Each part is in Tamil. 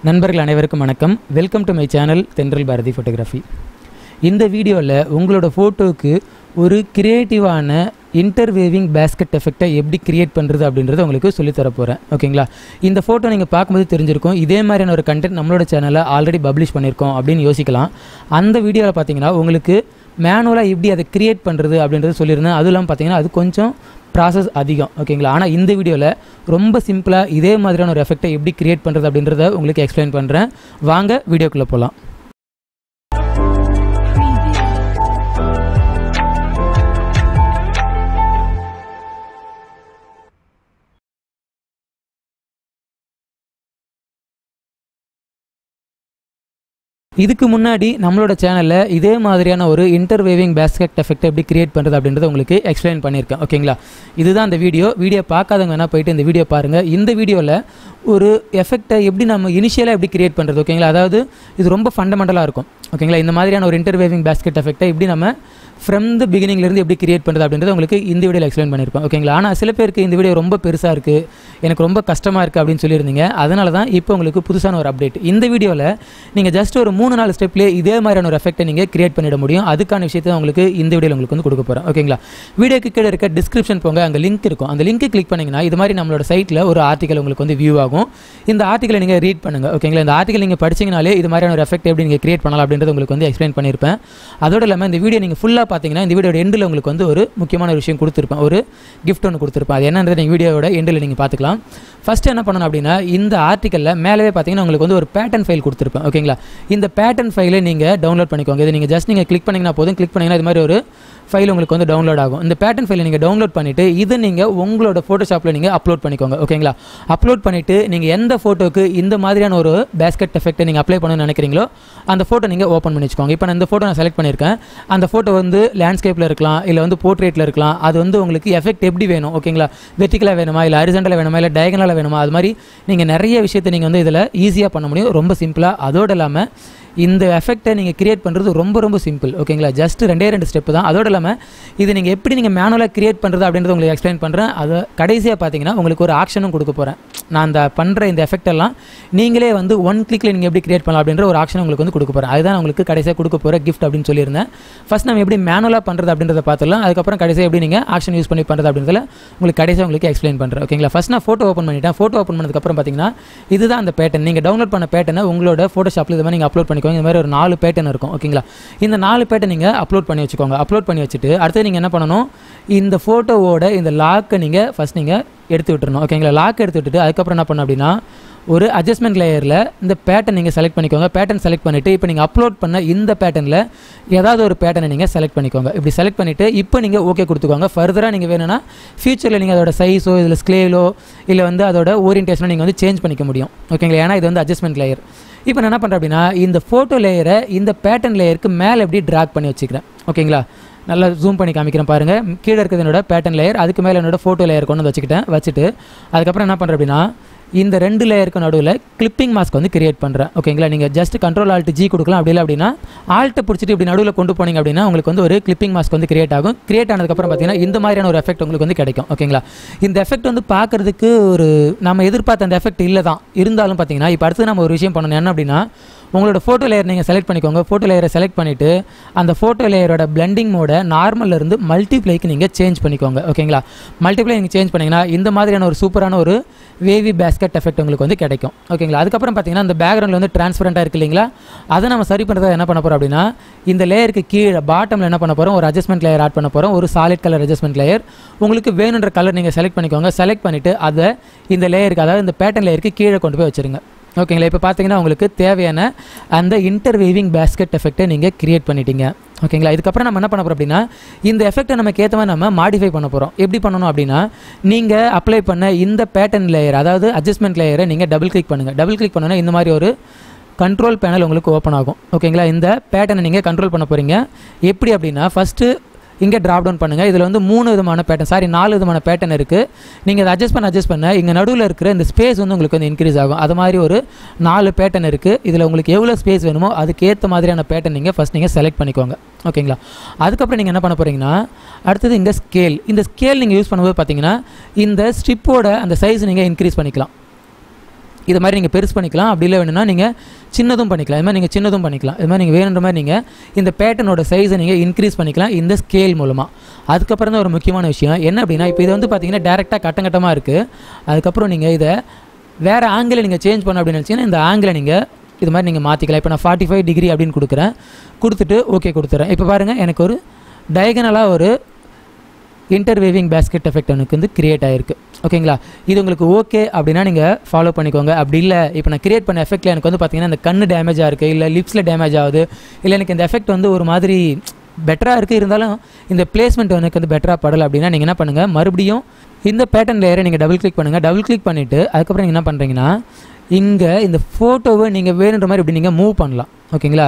நண்பர்கள் அனைவருக்கும் வணக்கம் வெல்கம் டு மை சேனல் தென்றல் பாரதி ஃபோட்டோகிராஃபி இந்த வீடியோவில் உங்களோட ஃபோட்டோவுக்கு ஒரு கிரியேட்டிவான இன்டர்வேவிங் பேஸ்கெட் எஃபெக்டை எப்படி கிரியேட் பண்ணுறது அப்படின்றத உங்களுக்கு சொல்லித் தர போகிறேன் ஓகேங்களா இந்த ஃபோட்டோ நீங்கள் பார்க்கும்போது தெரிஞ்சிருக்கும் இதே மாதிரியான ஒரு கண்டென்ட் நம்மளோட சேனலில் ஆல்ரெடி பப்ளிஷ் பண்ணியிருக்கோம் அப்படின்னு யோசிக்கலாம் அந்த வீடியோவில் பார்த்தீங்கன்னா உங்களுக்கு மேனுவலாக எப்படி அதை கிரியேட் பண்ணுறது அப்படின்றது சொல்லியிருந்தேன் அதுவும் இல்லாமல் பார்த்தீங்கன்னா அது கொஞ்சம் ப்ராசஸ் அதிகம் ஓகேங்களா ஆனால் இந்த வீடியோவில் ரொம்ப சிம்பிளாக இதே மாதிரியான ஒரு எஃபெக்டை எப்படி கிரியேட் பண்ணுறது அப்படின்றத உங்களுக்கு எக்ஸ்பிளைன் பண்ணுறேன் வாங்க வீடியோக்குள்ளே போகலாம் இதுக்கு முன்னாடி நம்மளோட சேனலில் இதே மாதிரியான ஒரு இன்டர்வேவிங் பேஸ்கெட் எஃபெக்ட் எப்படி கிரியேட் பண்ணுறது அப்படின்றத உங்களுக்கு எக்ஸ்பிளைன் பண்ணியிருக்கேன் ஓகேங்களா இதுதான் அந்த வீடியோ வீடியோ பார்க்காதவங்க வேணால் போயிட்டு இந்த வீடியோ பாருங்கள் இந்த வீடியோவில் ஒரு எஃபெக்டை எப்படி நம்ம இனிஷியலாக எப்படி கிரியேட் பண்ணுறது ஓகேங்களா அதாவது இது ரொம்ப ஃபண்டமெண்டலாக இருக்கும் ஓகேங்களா இந்த மாதிரியான ஒரு இன்டர்வேவிங் பேஸ்கெட் எஃபெக்டை எப்படி நம்ம ஃப்ரம் த பிகினிங்லேருந்து எப்படி கிரியேட் பண்ணுறது அப்படின்றத உங்களுக்கு இந்த வீடியோவில் எக்ஸ்பிளைன் பண்ணியிருப்போம் ஓகேங்களா ஆனால் சில பேருக்கு இந்த வீடியோ ரொம்ப பெருசாக இருக்குது எனக்கு ரொம்ப கஷ்டமாக இருக்குது அப்படின்னு சொல்லியிருந்தீங்க அதனால தான் இப்போ உங்களுக்கு புதுசான ஒரு அப்டேட் இந்த வீடியோவில் நீங்கள் ஜஸ்ட் ஒரு மூணு நாலு ஸ்டெப்லேயே இதே மாதிரியான ஒரு எஃபெக்ட்டை நீங்கள் கிரியேட் பண்ணிட முடியும் அதுக்கான விஷயத்தை தான் உங்களுக்கு இந்த வீடியோவில் உங்களுக்கு வந்து கொடுக்க போகிறேன் ஓகேங்களா வீடியோக்கு கீழே இருக்க டிஸ்கிரிப்ஷன் போங்க அங்கே லிங்க் இருக்கும் அந்த லிங்க் கிளிக் பண்ணிங்கன்னா இது மாதிரி நம்மளோட சைட்டில் ஒரு ஆர்டிகல் உங்களுக்கு வந்து வியூ ஆகும் இந்த ஆர்டிகலை நீங்கள் ரீட் பண்ணுங்கள் ஓகேங்களா இந்த ஆர்டிகல் நீங்கள் படிச்சிங்கனாலே இது மாதிரியான ஒரு எஃபெக்ட் எப்படி நீங்கள் கிரியேட் பண்ணலாம் அப்படின்றது உங்களுக்கு வந்து எக்ஸ்பிளைன் பண்ணியிருப்பேன் அதோட இல்லாமல் இந்த வீடியோ நீங்கள் ஃபுல்லாக பார்த்தீங்கன்னா இந்த வீடியோட எண்டில் உங்களுக்கு வந்து ஒரு முக்கியமான ஒரு விஷயம் கொடுத்துருப்பேன் ஒரு கிஃப்ட் ஒன்று கொடுத்துருப்பேன் அது என்னன்றது நீங்கள் வீடியோட எண்டில் நீங்கள் பார்த்துக்கலாம் ஃபஸ்ட்டு என்ன பண்ணணும் அப்படின்னா இந்த ஆர்டிக்கலில் மேலே பார்த்தீங்கன்னா உங்களுக்கு வந்து ஒரு பேட்டர்ன் ஃபைல் கொடுத்துருப்பேன் ஓகேங்களா இந்த பேட்டர்ன் ஃபைலை நீங்கள் டவுன்லோட் பண்ணிக்கோங்க இது நீங்கள் ஜஸ்ட் நீங்கள் கிளிக் பண்ணிங்கன்னா போதும் கிளிக் பண்ணிங்கன்னா இது மாதிரி ஒரு ஃபைல் உங்களுக்கு வந்து டவுன்லோட் ஆகும் இந்த பேட்டர்ன் ஃபைலை நீங்கள் டவுன்லோட் பண்ணிவிட்டு இதை நீங்கள் உங்களோட ஃபோட்டோஷாப்பில் நீங்கள் அப்லோட் பண்ணிக்கோங்க ஓகேங்களா அப்லோட் பண்ணிவிட்டு நீங்கள் எந்த ஃபோட்டோக்கு இந்த மாதிரியான ஒரு பேஸ்கெட் எஃபெக்ட்டை நீங்கள் அப்ளை பண்ணணும்னு நினைக்கிறீங்களோ அந்த ஃபோட்டோ நீங்கள் ஓப்பன் பண்ணி வச்சுக்கோங்க இப்போ நான் இந்த ஃபோட்டோ நான் செலக்ட் பண்ணியிருக்கேன் அந்த ஃபோட்டோ வந்து லேண்ட்ஸ்கேப்பில் இருக்கலாம் இல்லை வந்து போர்ட்ரேட்டில் இருக்கலாம் அது வந்து உங்களுக்கு எஃபெக்ட் எப்படி வேணும் ஓகேங்களா வெர்டிக்கலாக வேணுமா இல்லை ஹரிசண்டலாக வேணுமா இல்லை டயகனலாக வேணுமா அது மாதிரி நீங்கள் நிறைய விஷயத்தை நீங்கள் வந்து இதில் ஈஸியாக பண்ண முடியும் ரொம்ப சிம்பிளாக அதோடு இல்லாமல் இந்த எஃபெக்ட்டை நீங்கள் கிரியேட் பண்ணுறது ரொம்ப ரொம்ப சிம்பிள் ஓகேங்களா ஜஸ்ட் ரெண்டே ரெண்டு ஸ்டெப் தான் அதோடு இல்லாமல் இது நீங்கள் எப்படி நீங்கள் மேனுவலாக கிரியேட் பண்ணுறது அப்படின்றத உங்களுக்கு எக்ஸ்பிளைன் பண்ணுறேன் அதை கடைசியாக பார்த்தீங்கன்னா உங்களுக்கு ஒரு ஆக்ஷனும் கொடுக்க போகிறேன் நான் அந்த பண்ணுற இந்த எஃபெக்ட் எல்லாம் நீங்களே வந்து ஒன் கிளிக்கில் நீங்கள் எப்படி கிரியேட் பண்ணலாம் அப்படின்ற ஒரு ஆக்ஷன் உங்களுக்கு வந்து கொடுக்க போகிறேன் அதுதான் உங்களுக்கு கடைசியாக கொடுக்க போகிற கிஃப்ட் அப்படின்னு சொல்லியிருந்தேன் ஃபஸ்ட் நம்ம எப்படி மேனுவலாக பண்ணுறது அப்படின்றத பார்த்துலாம் அதுக்கப்புறம் கடைசியாக எப்படி நீங்கள் ஆக்ஷன் யூஸ் பண்ணி பண்ணுறது அப்படின்றதுல உங்களுக்கு கடைசியாக உங்களுக்கு எக்ஸ்பிளைன் பண்ணுறேன் ஓகேங்களா ஃபஸ்ட் நான் ஃபோட்டோ ஓப்பன் பண்ணிட்டேன் ஃபோட்டோ ஓப்பன் பண்ணதுக்கப்புறம் பார்த்தீங்கன்னா இதுதான் அந்த பேட்டர்ன் நீங்கள் டவுன்லோட் பண்ண பேட்டனை உங்களோட ஃபோட்டோஷாப்பில் இது மாதிரி நீங்கள் அப்லோட் பண்ணிக்கோங்க இந்த மாதிரி ஒரு நாலு பேட்டர்ன் இருக்கும் ஓகேங்களா இந்த நாலு பேட்டர் நீங்கள் அப்லோட் பண்ணி வச்சுக்கோங்க அப்லோட் பண்ணி வச்சுட்டு அடுத்து நீங்கள் என்ன பண்ணணும் இந்த ஃபோட்டோவோட இந்த லாக்கை நீங்கள் ஃபஸ்ட் நீங்கள் எடுத்து விட்டுறணும் ஓகேங்களா லாக் எடுத்து விட்டுட்டு அதுக்கப்புறம் என்ன பண்ணணும் அப்படின்னா ஒரு அட்ஜஸ்ட்மெண்ட் லேயரில் இந்த பேட்டர்ன் நீங்கள் செலக்ட் பண்ணிக்கோங்க பேட்டர்ன் செலக்ட் பண்ணிவிட்டு இப்போ நீங்கள் அப்லோட் பண்ண இந்த பேட்டர்னில் ஏதாவது ஒரு பேட்டர்னை நீங்கள் செலக்ட் பண்ணிக்கோங்க இப்படி செலக்ட் பண்ணிவிட்டு இப்போ நீங்கள் ஓகே கொடுத்துக்கோங்க ஃபர்தராக நீங்கள் வேணும்னா ஃபியூச்சரில் நீங்கள் அதோட சைஸோ இதில் ஸ்க்ளேலோ இல்லை வந்து அதோட ஓரியன்டேஷனோ நீங்கள் வந்து சேஞ்ச் பண்ணிக்க முடியும் ஓகேங்களா ஏன்னா இது வந்து அட்ஜஸ்ட்மெண்ட் லேயர் இப்போ நான் என்ன பண்ணுறேன் அப்படின்னா இந்த ஃபோட்டோ லேயரை இந்த பேட்டர்ன் லேயருக்கு மேலே எப்படி ட்ராக் பண்ணி வச்சுக்கிறேன் ஓகேங்களா நல்லா ஜூம் பண்ணி காமிக்கிறேன் பாருங்கள் கீழே இருக்கிறது என்னோட பேட்டர்ன் லேயர் அதுக்கு மேலே என்னோட ஃபோட்டோ லேயர் கொண்டு வந்து வச்சுக்கிட்டேன் வச்சுட்டு அதுக்கப்புறம் என்ன பண்ணுறேன் அப்படின்னா இந்த ரெண்டு லேயருக்கு நடுவில் கிளிப்பிங் மாஸ்க் வந்து கிரியேட் பண்ணுறேன் ஓகேங்களா நீங்கள் ஜஸ்ட் கண்ட்ரோல் ஆல்ட் ஜி கொடுக்கலாம் அப்படி இல்லை அப்படின்னா ஆல்ட்டை பிடிச்சிட்டு இப்படி நடுவில் கொண்டு போனீங்க அப்படின்னா உங்களுக்கு வந்து ஒரு கிளிப்பிங் மாஸ்க் வந்து கிரியேட் ஆகும் கிரியேட் ஆனதுக்கப்புறம் பார்த்தீங்கன்னா இந்த மாதிரியான ஒரு எஃபெக்ட் உங்களுக்கு வந்து கிடைக்கும் ஓகேங்களா இந்த எஃபெக்ட் வந்து பார்க்குறதுக்கு ஒரு நம்ம எதிர்பார்த்த அந்த எஃபெக்ட் இல்லை தான் இருந்தாலும் பார்த்தீங்கன்னா இப்போ அடுத்து நம்ம ஒரு விஷயம் பண்ணணும் என்ன அப்படின்னா உங்களோட ஃபோட்டோ லேயர் நீங்கள் செலக்ட் பண்ணிக்கோங்க ஃபோட்டோ லேயரை செலக்ட் பண்ணிவிட்டு அந்த ஃபோட்டோ லேயரோட பிளெண்டிங் மோட நார்மல்லேருந்து மல்டிப்ளைக்கு நீங்கள் சேஞ்ச் பண்ணிக்கோங்க ஓகேங்களா மல்டிப்ளை நீங்கள் சேஞ்ச் பண்ணிங்கன்னா இந்த மாதிரியான ஒரு சூப்பரான ஒரு வேவி பேஸ்கெட் எஃபெக்ட் உங்களுக்கு வந்து கிடைக்கும் ஓகேங்களா அதுக்கப்புறம் பார்த்தீங்கன்னா இந்த பேக்ரவுண்டில் வந்து டிரான்ஸ்பரண்ட்டாக இருக்கு இல்லைங்களா அதை நம்ம சரி பண்ணுறதா என்ன பண்ண போகிறோம் அப்படின்னா இந்த லேயருக்கு கீழே பாட்டமில் என்ன பண்ண போகிறோம் ஒரு அட்ஜஸ்ட்மெண்ட் லேயர் ஆட் பண்ண போகிறோம் ஒரு சாலிட் கலர் அட்ஜஸ்ட்மெண்ட் லேயர் உங்களுக்கு வேணுன்ற கலர் நீங்கள் செலக்ட் பண்ணிக்கோங்க செலக்ட் பண்ணிவிட்டு அதை இந்த லேயருக்கு அதாவது இந்த பேட்டர்ன் லேயருக்கு கீழே கொண்டு போய் வச்சுருங்க ஓகேங்களா இப்போ பார்த்தீங்கன்னா உங்களுக்கு தேவையான அந்த இன்டர்வேவிங் பேஸ்கெட் எஃபெக்ட்டை நீங்கள் கிரியேட் பண்ணிட்டீங்க ஓகேங்களா இதுக்கப்புறம் நம்ம என்ன பண்ண போகிறோம் அப்படின்னா இந்த எஃபெக்ட்டை நமக்கு ஏற்ற மாதிரி நம்ம மாடிஃபை பண்ண போகிறோம் எப்படி பண்ணணும் அப்படின்னா நீங்கள் அப்ளை பண்ண இந்த பேட்டர்ன் லேயர் அதாவது அட்ஜஸ்ட்மெண்ட் லேயரை நீங்கள் டபுள் கிளிக் பண்ணுங்கள் டபுள் கிளிக் பண்ணோன்னா இந்த மாதிரி ஒரு கண்ட்ரோல் பேனல் உங்களுக்கு ஓப்பன் ஆகும் ஓகேங்களா இந்த பேட்டர்னை நீங்கள் கண்ட்ரோல் பண்ண போகிறீங்க எப்படி அப்படின்னா ஃபஸ்ட்டு இங்கே ட்ராப் டவுன் பண்ணுங்கள் இதில் வந்து மூணு விதமான பேட்டர்ன் சாரி நாலு விதமான பேட்டர்ன் இருக்குது நீங்கள் அதை அட்ஜஸ்ட் பண்ண அட்ஜஸ்ட் பண்ண இங்கே நடுவில் இருக்கிற இந்த ஸ்பேஸ் வந்து உங்களுக்கு வந்து இன்க்ரீஸ் ஆகும் அது மாதிரி ஒரு நாலு பேட்டர்ன் இருக்குது இதில் உங்களுக்கு எவ்வளோ ஸ்பேஸ் வேணுமோ அதுக்கேற்ற மாதிரியான பேட்டர்ன் நீங்கள் ஃபஸ்ட் நீங்கள் செலக்ட் பண்ணிக்கோங்க ஓகேங்களா அதுக்கப்புறம் நீங்கள் என்ன பண்ண போகிறீங்கன்னா அடுத்தது இங்கே ஸ்கேல் இந்த ஸ்கேல் நீங்கள் யூஸ் பண்ணும்போது பார்த்தீங்கன்னா இந்த ஸ்ட்ரிப்போட அந்த சைஸ் நீங்கள் இன்க்ரீஸ் பண்ணிக்கலாம் இது மாதிரி நீங்கள் பெருசு பண்ணிக்கலாம் அப்படி இல்லை வேணும்னா நீங்கள் சின்னதும் பண்ணிக்கலாம் இது மாதிரி நீங்கள் சின்னதும் பண்ணிக்கலாம் இது மாதிரி நீங்கள் வேணுன்ற மாதிரி நீங்கள் இந்த பேட்டர்னோட சைஸை நீங்கள் இன்க்ரீஸ் பண்ணிக்கலாம் இந்த ஸ்கேல் மூலமாக அதுக்கப்புறம் தான் ஒரு முக்கியமான விஷயம் என்ன அப்படின்னா இப்போ இது வந்து பார்த்தீங்கன்னா டேரெக்டாக கட்டம் கட்டமாக இருக்குது அதுக்கப்புறம் நீங்கள் இதை வேறு ஆங்கிளை நீங்கள் சேஞ்ச் பண்ண அப்படின்னு நினச்சிங்கன்னா இந்த ஆங்கிளை நீங்கள் இது மாதிரி நீங்கள் மாற்றிக்கலாம் இப்போ நான் ஃபார்ட்டி ஃபைவ் டிகிரி அப்படின்னு கொடுக்குறேன் கொடுத்துட்டு ஓகே கொடுத்துறேன் இப்போ பாருங்கள் எனக்கு ஒரு டயகனலாக ஒரு இன்டர்வேவிங் பேஸ்கெட் எஃபெக்ட் எனக்கு வந்து கிரியேட் ஆகிருக்கு ஓகேங்களா இது உங்களுக்கு ஓகே அப்படின்னா நீங்கள் ஃபாலோ பண்ணிக்கோங்க அப்படி இல்லை இப்போ நான் கிரியேட் பண்ண எஃபெக்ட்டில் எனக்கு வந்து பார்த்தீங்கன்னா இந்த கண்ணு டேமேஜாக இருக்குது இல்லை லிப்ஸில் டேமேஜ் ஆகுது இல்லை எனக்கு இந்த எஃபெக்ட் வந்து ஒரு மாதிரி பெட்டராக இருக்குது இருந்தாலும் இந்த பிளேஸ்மெண்ட் எனக்கு வந்து பெட்டராக படலை அப்படின்னா நீங்கள் என்ன பண்ணுங்கள் மறுபடியும் இந்த பேட்டர்ன் லேயரை நீங்கள் டபுள் கிளிக் பண்ணுங்கள் டபுள் கிளிக் பண்ணிவிட்டு அதுக்கப்புறம் நீங்கள் என்ன பண்ணுறீங்கன்னா இங்கே இந்த ஃபோட்டோவை நீங்கள் வேணுன்ற மாதிரி இப்படி நீங்கள் மூவ் பண்ணலாம் ஓகேங்களா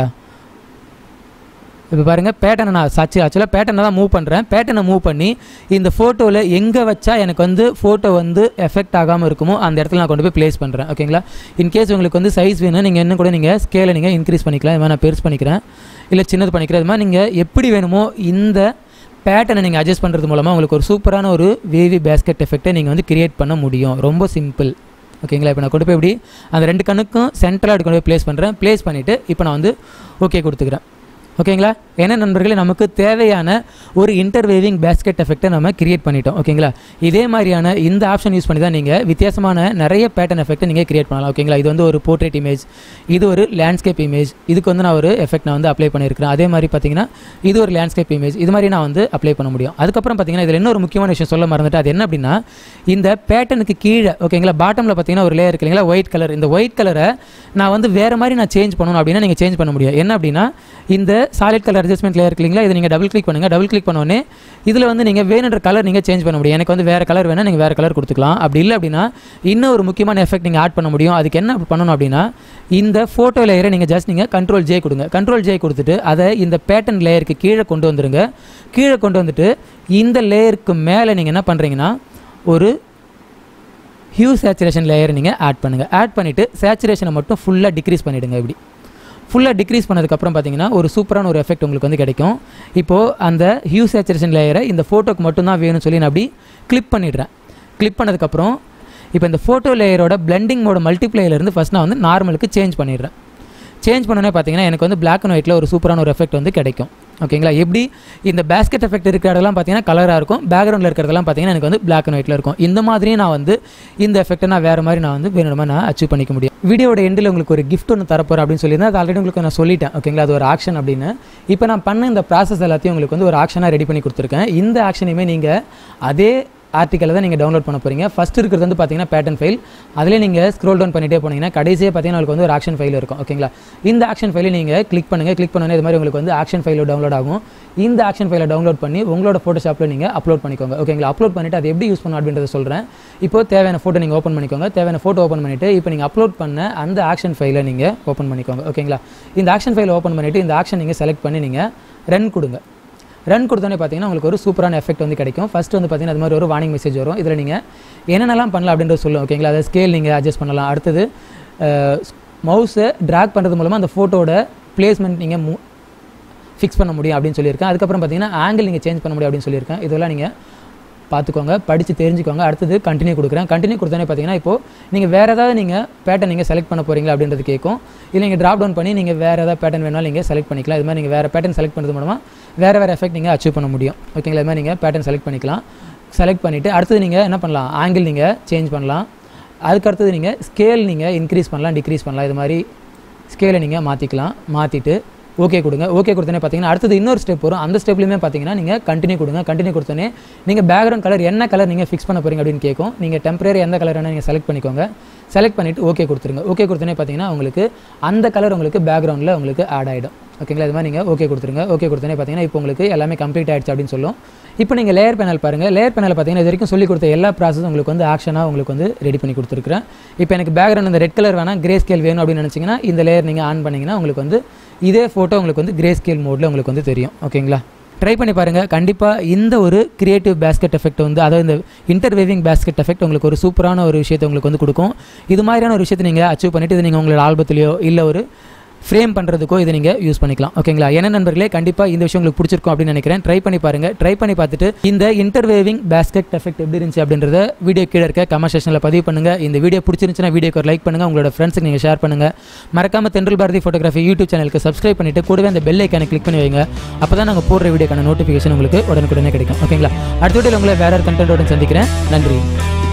இப்போ பாருங்கள் பேட்டர்னை நான் சச்சு ஆக்சுவலாக பேட்டர்னை தான் மூவ் பண்ணுறேன் பேட்டர்னை மூவ் பண்ணி இந்த ஃபோட்டோவில் எங்கே வச்சா எனக்கு வந்து ஃபோட்டோ வந்து எஃபெக்ட் ஆகாமல் இருக்குமோ அந்த இடத்துல நான் கொண்டு போய் ப்ளேஸ் பண்ணுறேன் ஓகேங்களா இன்கேஸ் உங்களுக்கு வந்து சைஸ் வேணும் நீங்கள் இன்னும் கூட நீங்கள் ஸ்கேலை நீங்கள் இன்க்ரீஸ் பண்ணிக்கலாம் இது மாதிரி நான் பெருசு பண்ணிக்கிறேன் இல்லை சின்னது பண்ணிக்கிறேன் இது மாதிரி நீங்கள் எப்படி வேணுமோ இந்த பேட்டர்னை நீங்கள் அட்ஜஸ்ட் பண்ணுறது மூலமாக உங்களுக்கு ஒரு சூப்பரான ஒரு வேவி பேஸ்கெட் எஃபெக்ட்டை நீங்கள் வந்து கிரியேட் பண்ண முடியும் ரொம்ப சிம்பிள் ஓகேங்களா இப்போ நான் கொண்டு போய் இப்படி அந்த ரெண்டு கண்ணுக்கும் சென்டராக கொண்டு போய் ப்ளேஸ் பண்ணுறேன் ப்ளேஸ் பண்ணிவிட்டு இப்போ நான் வந்து ஓகே கொடுத்துக்கிறேன் ஓகேங்களா ஏன்னா நண்பர்களே நமக்கு தேவையான ஒரு இன்டர்வேவிங் பேஸ்கெட் எஃபெக்ட்டை நம்ம கிரியேட் பண்ணிட்டோம் ஓகேங்களா இதே மாதிரியான இந்த ஆப்ஷன் யூஸ் பண்ணி தான் நீங்கள் வித்தியாசமான நிறைய பேட்டர்ன் எஃபெக்ட்டை நீங்கள் கிரியேட் பண்ணலாம் ஓகேங்களா இது வந்து ஒரு போர்ட்ரேட் இமேஜ் இது ஒரு லேண்ட்ஸ்கேப் இமேஜ் இதுக்கு வந்து நான் ஒரு எஃபெக்ட் நான் வந்து அப்ளை பண்ணியிருக்கிறேன் அதே மாதிரி பார்த்தீங்கன்னா இது ஒரு லேண்ட்ஸ்கேப் இமேஜ் இது மாதிரி நான் வந்து அப்ளை பண்ண முடியும் அதுக்கப்புறம் பார்த்தீங்கன்னா இதில் இன்னொரு முக்கியமான விஷயம் சொல்ல மறந்துட்டு அது என்ன அப்படின்னா இந்த பேட்டர்னுக்கு கீழே ஓகேங்களா பாட்டமில் பார்த்தீங்கன்னா ஒரு லேயர் இருக்கு இல்லைங்களா ஒயிட் கலர் இந்த ஒயிட் கலரை நான் வந்து வேறு மாதிரி நான் சேஞ்ச் பண்ணணும் அப்படின்னா நீங்கள் சேஞ்ச் பண்ண முடியும் என்ன அப்படின்னா இந்த சாலிட் கலர் அட்ஜஸ்ட்மெண்ட் லேயர் இருக்கு இல்லைங்களா இதை நீங்கள் டபுள் கிளிக் பண்ணுங்கள் டபுள் கிளிக் பண்ணோடனே இதில் வந்து நீங்கள் வேணுன்ற கலர் நீங்கள் சேஞ்ச் பண்ண முடியும் எனக்கு வந்து வேறு கலர் வேணால் நீங்கள் வேறு கலர் கொடுத்துக்கலாம் அப்படி இல்லை அப்படின்னா இன்னும் ஒரு முக்கியமான எஃபெக்ட் நீங்கள் ஆட் பண்ண முடியும் அதுக்கு என்ன பண்ணணும் அப்படின்னா இந்த ஃபோட்டோ லேயரை நீங்கள் ஜஸ்ட் நீங்கள் கண்ட்ரோல் ஜே கொடுங்க கண்ட்ரோல் ஜே கொடுத்துட்டு அதை இந்த பேட்டர்ன் லேயருக்கு கீழே கொண்டு வந்துருங்க கீழே கொண்டு வந்துட்டு இந்த லேயருக்கு மேலே நீங்கள் என்ன பண்ணுறீங்கன்னா ஒரு ஹியூ சேச்சுரேஷன் லேயர் நீங்கள் ஆட் பண்ணுங்கள் ஆட் பண்ணிவிட்டு சேச்சுரேஷனை மட்டும் ஃபுல்லாக டிக்ரீஸ் பண்ணிவிடுங்க இப்படி ஃபுல்லாக டிக்ரீஸ் பண்ணதுக்கப்புறம் பார்த்தீங்கன்னா ஒரு சூப்பரான ஒரு எஃபெக்ட் உங்களுக்கு வந்து கிடைக்கும் இப்போது அந்த ஹியூ சேச்சுரேஷன் லேயரை இந்த ஃபோட்டோக்கு மட்டும்தான் வேணும்னு சொல்லி நான் அப்படி கிளிக் பண்ணிடுறேன் கிளிக் பண்ணதுக்கப்புறம் இப்போ இந்த ஃபோட்டோ லேயரோட பிளெண்டிங் மோட மல்டிப்ளேயர்லேருந்து ஃபஸ்ட் நான் வந்து நார்மலுக்கு சேஞ்ச் பண்ணிடுறேன் சேஞ்ச் பண்ணோன்னே பார்த்தீங்கன்னா எனக்கு வந்து பிளாக் அண்ட் ஒயிட்டில் ஒரு சூப்பரான ஒரு எஃபெக்ட் வந்து கிடைக்கும் ஓகேங்களா எப்படி இந்த பேஸ்கெட் எஃபெக்ட் இருக்கிற இடம்லாம் பார்த்தீங்கன்னா கலராக இருக்கும் பேக்ரவுண்டில் இருக்கிறதெல்லாம் பார்த்தீங்கன்னா எனக்கு வந்து பிளாக் அண்ட் ஒயிட்டில் இருக்கும் இந்த மாதிரியே நான் வந்து இந்த எஃபெக்ட்டை நான் வேறு மாதிரி நான் வந்து வேணுமா நான் அச்சீவ் பண்ணிக்க முடியும் வீடியோட எண்டில் உங்களுக்கு ஒரு கிஃப்ட் ஒன்று தரப்போகிறேன் அப்படின்னு சொல்லியிருந்தேன் அது ஆல்ரெடி உங்களுக்கு நான் சொல்லிட்டேன் ஓகேங்களா அது ஒரு ஆக்ஷன் அப்படின்னு இப்போ நான் பண்ண இந்த ப்ராசஸ் எல்லாத்தையும் உங்களுக்கு வந்து ஒரு ஆக்ஷனாக ரெடி பண்ணி கொடுத்துருக்கேன் இந்த ஆக்ஷனையுமே நீங்கள் அதே ஆர்டிக்கலை தான் நீங்கள் டவுன்லோட் பண்ண போகிறீங்க ஃபஸ்ட் இருக்கிறது வந்து பார்த்தீங்கன்னா பேட்டர்ன் ஃபைல் அதிலே நீங்கள் ஸ்க்ரோல் டவுன் பண்ணிட்டே போனீங்கன்னா கடைசியாக பார்த்தீங்கன்னா உங்களுக்கு வந்து ஒரு ஆக்ஷன் ஃபைல் இருக்கும் ஓகேங்களா இந்த ஆக்ஷன் ஃபைலை நீங்கள் கிளிக் பண்ணுங்கள் கிளிக் பண்ணோன்னே இது மாதிரி உங்களுக்கு வந்து ஆக்ஷன் ஃபைல் டவுன்லோட் ஆகும் இந்த ஆக்ஷன் ஃபைலை டவுன்லோட் பண்ணி உங்களோட ஃபோட்டோஷாப்பில் நீங்கள் அப்லோட் பண்ணிக்கோங்க ஓகேங்களா அப்லோட் பண்ணிவிட்டு அது எப்படி யூஸ் பண்ணணும் அப்படின்றத சொல்கிறேன் இப்போ தேவையான ஃபோட்டோ நீங்கள் ஓப்பன் பண்ணிக்கோங்க தேவையான ஃபோட்டோ ஓப்பன் பண்ணிவிட்டு இப்போ நீங்கள் அப்லோட் பண்ண அந்த ஆக்ஷன் ஃபைலை நீங்கள் ஓப்பன் பண்ணிக்கோங்க ஓகேங்களா இந்த ஆக்ஷன் ஃபைலை ஓப்பன் பண்ணிவிட்டு இந்த ஆக்ஷன் நீங்கள் செலக்ட் பண்ணி நீங்கள் ரன் கொடுங்க ரன் கொடுத்தோன்னே பார்த்தீங்கன்னா உங்களுக்கு ஒரு சூப்பரான எஃபெக்ட் வந்து கிடைக்கும் ஃபஸ்ட் வந்து பார்த்தீங்கன்னா அது மாதிரி ஒரு வார்னிங் மெசேஜ் வரும் இதில் நீங்கள் என்னென்னலாம் பண்ணலாம் அப்படின்றது சொல்லும் ஓகேங்களா அதை ஸ்கேல் நீங்கள் அட்ஜஸ்ட் பண்ணலாம் அடுத்தது மவுஸை ட்ராக் பண்ணுறது மூலமாக அந்த ஃபோட்டோட பிளேஸ்மெண்ட் நீங்கள் மூ ஃபிக்ஸ் பண்ண முடியும் அப்படின்னு சொல்லியிருக்கேன் அதுக்கப்புறம் பார்த்தீங்கன்னா ஆங்கிள் நீங்கள் சேஞ்ச் பண்ண முடியும் அப்படின்னு சொல்லியிருக்கேன் இதெல்லாம் நீங்கள் பார்த்துக்கோங்க படித்து தெரிஞ்சுக்கோங்க அடுத்தது கண்டினியூ கொடுக்குறேன் கண்டினியூ கொடுத்தோன்னே பார்த்தீங்கன்னா இப்போ நீங்கள் வேறு ஏதாவது நீங்கள் பேட்டர்ன் நீங்கள் செலக்ட் பண்ண போகிறீங்களா அப்படின்றது கேட்கும் இல்லை நீங்கள் ட்ராப் டவுன் பண்ணி நீங்கள் வேறு ஏதாவது பேட்டர்ன் வேணாலும் நீங்கள் செலக்ட் பண்ணிக்கலாம் இது மாதிரி நீங்கள் வேறு பேட்டர்ன் செலக்ட் பண்ணுறது மூலமாக வேறு வேறு எஃபெக்ட் நீங்கள் அச்சீவ் பண்ண முடியும் ஓகேங்களா இது மாதிரி நீங்கள் பேட்டர்ன் செலக்ட் பண்ணிக்கலாம் செலக்ட் பண்ணிவிட்டு அடுத்தது நீங்கள் என்ன பண்ணலாம் ஆங்கிள் நீங்கள் சேஞ்ச் பண்ணலாம் அதுக்கு அடுத்தது நீங்கள் ஸ்கேல் நீங்கள் இன்க்ரீஸ் பண்ணலாம் டிக்ரீஸ் பண்ணலாம் இது மாதிரி ஸ்கேலை நீங்கள் மாற்றிக்கலாம் மாற்றிட்டு ஓகே கொடுங்க ஓகே கொடுத்தோன்னே பார்த்தீங்கன்னா அடுத்தது இன்னொரு ஸ்டெப் வரும் அந்த ஸ்டெப்லையுமே பார்த்தீங்கன்னா நீங்கள் கண்டினியூ கொடுங்க கண்டினியூ கொடுத்தோன்னே நீங்கள் பேக்ரவுண்ட் கலர் என்ன கலர் நீங்கள் ஃபிக்ஸ் பண்ண போகிறீங்க அப்படின்னு கேட்கும் நீங்கள் டெம்பரரி எந்த கலர் வேணால் நீங்கள் செலக்ட் பண்ணிக்கோங்க செலக்ட் பண்ணிவிட்டு ஓகே கொடுத்துருங்க ஓகே கொடுத்தோன்னே பார்த்தீங்கன்னா உங்களுக்கு அந்த கலர் உங்களுக்கு பேக்ரவுண்டில் உங்களுக்கு ஆட் ஆகிடும் ஓகேங்களா இது மாதிரி நீங்கள் ஓகே கொடுத்துருங்க ஓகே கொடுத்தோன்னே பார்த்தீங்கன்னா இப்போ உங்களுக்கு எல்லாமே கம்ப்ளீட் ஆயிடுச்சு அப்படின்னு சொல்லும் இப்போ நீங்கள் லேயர் பேனல் பாருங்கள் லேயர் பேனல் பார்த்தீங்கன்னா இது வரைக்கும் சொல்லி கொடுத்த எல்லா ப்ராசஸும் உங்களுக்கு வந்து ஆக்ஷனாக உங்களுக்கு வந்து ரெடி பண்ணி கொடுத்துருக்கேன் இப்போ எனக்கு பேக்ரவுண்ட் இந்த ரெட் கலர் வேணால் கிரே ஸ்கேல் வேணும் அப்படின்னு நினச்சிங்கன்னா இந்த லேயர் நீங்கள் ஆன் பண்ணிங்கன்னா உங்களுக்கு வந்து இதே ஃபோட்டோ உங்களுக்கு வந்து கிரே ஸ்கேல் மோடில் உங்களுக்கு வந்து தெரியும் ஓகேங்களா ட்ரை பண்ணி பாருங்கள் கண்டிப்பாக இந்த ஒரு கிரியேட்டிவ் பேஸ்கெட் எஃபெக்ட் வந்து அதாவது இந்த இன்டர்வேவிங் பேஸ்கெட் எஃபெக்ட் உங்களுக்கு ஒரு சூப்பரான ஒரு விஷயத்தை உங்களுக்கு வந்து கொடுக்கும் இது மாதிரியான ஒரு விஷயத்தை நீங்கள் அச்சீவ் பண்ணிவிட்டு இது நீங்கள் உங்களோட ஆல்பத்துலையோ இல்லை ஒரு ஃப்ரேம் பண்ணுறதுக்கோ இதை நீங்கள் யூஸ் பண்ணிக்கலாம் ஓகேங்களா என்ன நண்பர்களே கண்டிப்பாக இந்த விஷயம் உங்களுக்கு பிடிச்சிருக்கும் அப்படின்னு நினைக்கிறேன் ட்ரை பண்ணி பாருங்க ட்ரை பண்ணி பார்த்துட்டு இந்த இன்டர்வேவிங் பேஸ்கெட் எஃபெக்ட் எப்படி இருந்துச்சு அப்படின்றத வீடியோ கீழே இருக்க கமெண்ட் செக்ஷனில் பதிவு பண்ணுங்க இந்த வீடியோ பிடிச்சிருந்துச்சுன்னா வீடியோக்கு ஒரு லைக் பண்ணுங்க உங்களோட ஃப்ரெண்ட்ஸுக்கு நீங்கள் ஷேர் பண்ணுங்க மறக்காம தென்றல் பாரதி ஃபோட்டோகிராஃபி யூடியூப் சேனலுக்கு சப்ஸ்கிரைப் பண்ணிட்டு கூடவே அந்த பெல் ஐக்கானை கிளிக் பண்ணி வைங்க அப்போ தான் நாங்கள் போடுற வீடியோக்கான நோட்டிஃபிகேஷன் உங்களுக்கு உடனுக்குடனே கிடைக்கும் ஓகேங்களா அடுத்த வீடியோவில் உங்களை வேற ஒரு கண்டென்ட்டோட சந்திக்கிறேன் நன்றி